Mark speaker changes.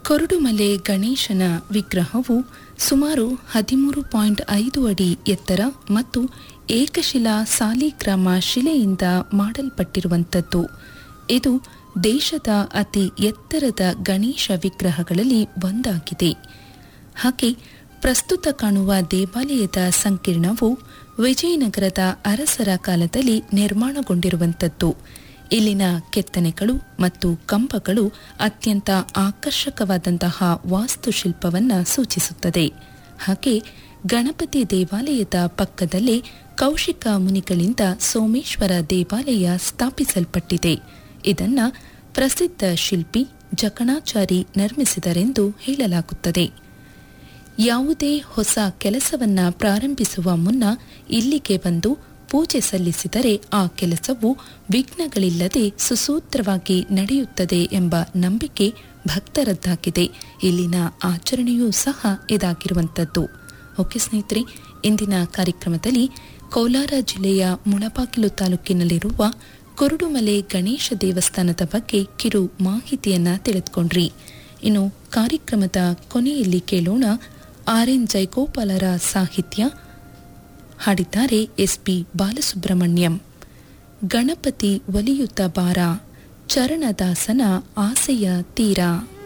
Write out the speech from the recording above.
Speaker 1: ಕೊರಡುಮಲೆ ಗಣೇಶನ ವಿಗ್ರಹವು ಸುಮಾರು ಹದಿಮೂರು ಪಾಯಿಂಟ್ ಐದು ಅಡಿ ಎತ್ತರ ಮತ್ತು ಏಕಶಿಲಾ ಸಾಲಿಗ್ರಾಮ ಶಿಲೆಯಿಂದ ಮಾಡಲ್ಪಟ್ಟಿರುವಂಥದ್ದು ಇದು ದೇಶದ ಅತಿ ಎತ್ತರದ ಗಣೇಶ ವಿಗ್ರಹಗಳಲ್ಲಿ ಒಂದಾಗಿದೆ ಹಾಗೆ ಪ್ರಸ್ತುತ ಕಾಣುವ ದೇವಾಲಯದ ಸಂಕೀರ್ಣವು ವಿಜಯನಗರದ ಅರಸರ ಕಾಲದಲ್ಲಿ ನಿರ್ಮಾಣಗೊಂಡಿರುವಂಥದ್ದು ಇಲ್ಲಿನ ಕೆತ್ತನೆಗಳು ಮತ್ತು ಕಂಬಗಳು ಅತ್ಯಂತ ಆಕರ್ಷಕವಾದಂತಹ ವಾಸ್ತುಶಿಲ್ಪವನ್ನು ಸೂಚಿಸುತ್ತದೆ ಹಾಗೆ ಗಣಪತಿ ದೇವಾಲಯದ ಪಕ್ಕದಲ್ಲೇ ಕೌಶಿಕ ಮುನಿಗಳಿಂದ ಸೋಮೇಶ್ವರ ದೇವಾಲಯ ಸ್ಥಾಪಿಸಲ್ಪಟ್ಟಿದೆ ಇದನ್ನ ಪ್ರಸಿದ್ಧ ಶಿಲ್ಪಿ ಜಕಣಾಚಾರಿ ನಿರ್ಮಿಸಿದರೆಂದು ಹೇಳಲಾಗುತ್ತದೆ ಯಾವುದೇ ಹೊಸ ಕೆಲಸವನ್ನ ಪ್ರಾರಂಭಿಸುವ ಮುನ್ನ ಇಲ್ಲಿಗೆ ಬಂದು ಪೂಜೆ ಸಲ್ಲಿಸಿದರೆ ಆ ಕೆಲಸವು ವಿಘ್ನಗಳಿಲ್ಲದೆ ಸುಸೂತ್ರವಾಗಿ ನಡೆಯುತ್ತದೆ ಎಂಬ ನಂಬಿಕೆ ಭಕ್ತರದ್ದಾಗಿದೆ ಇಲ್ಲಿನ ಆಚರಣೆಯೂ ಸಹ ಇದಾಗಿರುವಂಥದ್ದು ಓಕೆ ಸ್ನೇಹಿತರೆ ಇಂದಿನ ಕಾರ್ಯಕ್ರಮದಲ್ಲಿ ಕೋಲಾರ ಜಿಲ್ಲೆಯ ಮುಳಬಾಗಿಲು ತಾಲೂಕಿನಲ್ಲಿರುವ ಕುರುಡುಮಲೆ ಗಣೇಶ ದೇವಸ್ಥಾನದ ಬಗ್ಗೆ ಕಿರು ಮಾಹಿತಿಯನ್ನ ತಿಳಿದುಕೊಂಡ್ರಿ ಇನ್ನು ಕಾರ್ಯಕ್ರಮದ ಕೊನೆಯಲ್ಲಿ ಕೇಳೋಣ ಆರ್ ಎನ್ ಜಯಗೋಪಾಲರ ಸಾಹಿತ್ಯ ಹಾಡಿದ್ದಾರೆ ಎಸ್ಪಿ ಬಾಲಸುಬ್ರಹ್ಮಣ್ಯಂ ಗಣಪತಿ ಒಲಿಯುತ್ತ ಬಾರ ಚರಣದಾಸನ ಆಸೆಯ ತೀರ